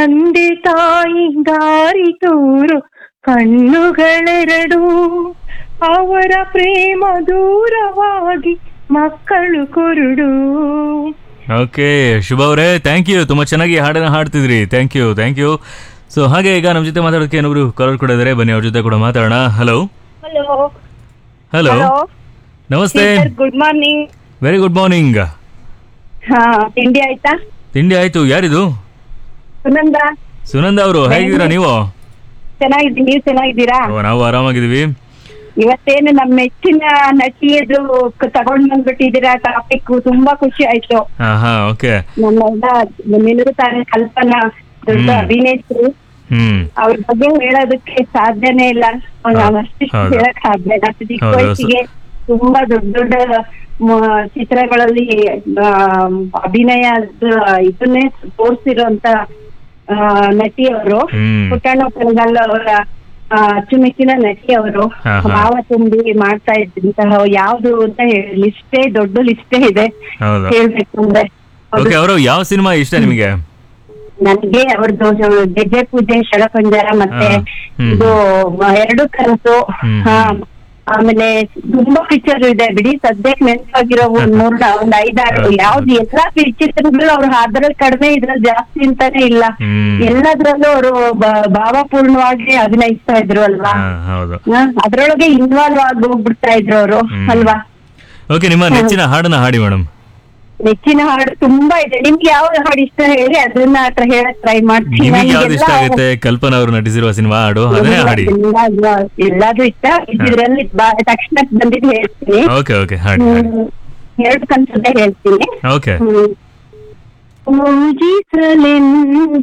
ತಂದೆ ತಾಯಿ ದಾರಿ ತೋರು ಕಣ್ಣುಗಳೆರಡು ಅವರ ಪ್ರೇಮ ದೂರವಾಗಿ ಮಕ್ಕಳು ಕುರುಡು ಓಕೆ ಶುಭ ಅವರೇ ಥ್ಯಾಂಕ್ ಯು ತುಂಬ ಚೆನ್ನಾಗಿ ಹಾಡನ್ನ ಹಾಡ್ತಿದ್ರಿ thank you thank you so ಹಾಗೆ ಈಗ ನಮ್ಮ ಜೊತೆ ಮಾತಾಡೋದಕ್ಕೆ ಏನೊಬ್ರು ಕಾಲರ್ ಕೂಡ ಇದ್ದಾರೆ ಬನ್ನಿ ಅವ್ರ ಜೊತೆ ಕೂಡ ಮಾತಾಡೋಣ ಹಲೋ ಹಲೋ ಹಲೋ ನಮಸ್ತೆ good morning very good morning ಹಾ ತಿಂಡಿ ಆಯ್ತಾ ತಿಂಡಿ ಆಯ್ತು ಯಾರಿದು ಸುನಂದ ಸುನಂದ ಅವರು ಹೇಗಿದ್ದೀರಾ ನೀವು ಚೆನ್ನಾಗಿದ್ದೀನಿ ನೀವು ಚೆನ್ನಾಗಿದ್ದೀರಾ ಓ, ನಾವು ಆರಾಮಾಗಿದ್ದೀವಿ ಇವತ್ತೇನು ನಮ್ಮ ಮೆಚ್ಚಿನ ನಟಿಯದು ಕ- ತಗೊಂಡ್ ಬಂದ್ಬಿಟ್ಟಿದ್ದೀರಾ ಟಾಪಿಕ್ ತುಂಬಾ ಖುಷಿ ಆಯ್ತು ಹಾ ಹಾ ಓಕೆ ನಮ್ಮೆಲ್ಲ ನಿನಗೂ ತಾನೇ ಕಲ್ಪನಾ ದೊಡ್ಡ ಹ್ಮ್. ಅಭಿನೇತ್ರಿ ಹ್ಮ್ ಅವ್ರ ಬಗ್ಗೆ ಹೇಳೋದಕ್ಕೆ ಸಾಧ್ಯನೇ ಇಲ್ಲ ನಾವು ಅಷ್ಟಿಷ್ಟು ಹೌದು. ಹೇಳಕ್ ಸಾಧ್ಯ ಇಲ್ಲ. ಅಷ್ಟು ಚಿಕ್ಕ ಹೌದು. ವಯಸ್ಸಿಗೆ ತುಂಬಾ ದೊಡ್ಡ ದೊಡ್ಡ ಮ- ಚಿತ್ರಗಳಲ್ಲಿ ಆ, ಅಭಿನಯ ಇದನ್ನೇ ತೋರಿಸಿರುವಂತ ನಟಿ ಅವರು ಹ್ಮ್. ಪುಟ್ಟಣ್ಣ ಕಣಗಲ್ ಅವರ ಆ, ಅಚ್ಚುಮೆಚ್ಚಿನ ನಟಿ ಅವರು ಹಾ, ಹಾ. ಭಾವ ತುಂಬಿ ಮಾಡ್ತಾ ಇದ್ದಂತಹ ಯಾವ್ದು ಅಂತ ಹೇಳಿ ಲಿಸ್ಟೇ ದೊಡ್ಡ ಲಿಸ್ಟೇ ಇದೆ ಹೌದು ಹೇಳ್ಬೇಕು ಅಂದ್ರೆ ಅದು ಓಕೆ ಅವರು ಯಾವ ಸಿನಿಮಾ ಇಷ್ಟ ನಿಮಗೆ ನನ್ಗೆ ಅವ್ರದ್ದು ಗೆಜ್ಜೆ ಪೂಜೆ ಶಳಪಂಜರ ಮತ್ತೆ ಹಾ. ಹ್ಮ್. ಇದು ಎರಡು ಕನಸು ಹ್ಮ್. ಹಾ ಆಮೇಲೆ ತುಂಬಾ ಪಿಕ್ಚರ್ ಇದೆ ಬಿಡಿ ಸದ್ಯಕ್ಕೆ ನೆನಪಾಗಿರೋ ಒಂದ್ ಮೂರ್ ಒಂದ್ ಐದಾರು ಹೌದು. ಯಾವ್ದು ಎಲ್ಲಾ ಚಿತ್ರಗಳು ಅವ್ರು ಅದ್ರಲ್ಲಿ ಕಡಿಮೆ ಇದ್ರಲ್ಲಿ ಜಾಸ್ತಿ ಅಂತಾನೆ ಇಲ್ಲ ಹ್ಮ್. ಎಲ್ಲದ್ರಲ್ಲೂ ಅವರು ಭಾವಪೂರ್ಣವಾಗಿ ಅಭಿನಯಿಸ್ತಾ ಇದ್ರು ಅಲ್ವಾ ಹಾ ಹೌದು ಹಾ, ಅದ್ರೊಳಗೆ ಇನ್ವಾಲ್ವ್ ಆಗಿ ಹೋಗ್ಬಿಡ್ತಾ ಇದ್ರು ಅವರು ಹ್ಮ್. ಅಲ್ವಾ ಓಕೆ ನಿಮ್ಮ ನೆಚ್ಚಿನ ಹಾಡನ್ನ ಹಾಡಿ ಮೇಡಮ್ ನೆಚ್ಚಿನ ಹಾಡು ತುಂಬಾ ಇದೆ ನಿಮ್ಗೆ ಯಾವ ಹಾಡು ಇಷ್ಟ ಹೇಳಿ ಅದನ್ನ ಹತ್ರ ಹೇಳಕ್ ಟ್ರೈ ಮಾಡ್ತೀನಿ ನಿಮಗೆ ಯಾವ್ದು ಇಷ್ಟ ನನ್ಗೆಲ್ಲ ಆಗುತ್ತೆ ಕಲ್ಪನಾ ಅವರು ನಟಿಸಿರುವ ಸಿನಿಮಾ ಹಾಡು ಅದನ್ನೇ ಹಾಡಿ ಎಲ್ಲಾದ್ರೂ ಎಲ್ಲಾದ್ರೂ ಇಷ್ಟ ಇದ್ರಲ್ಲಿ ಬಾ- ತಕ್ಷಣಕ್ಕೆ ಬಂದಿದ್ದು ಹೇಳ್ತೀನಿ ಓಕೆ ಓಕೆ ಹಾಡಿ ಹಾಡಿ ಹ್ಮ್. ಎರಡು ಕನ್ಸದ್ದೇ ಹೇಳ್ತೀನಿ ಓಕೆ ಹ್ಮ್. ಪೂಜಿಸಲೆಂದೇ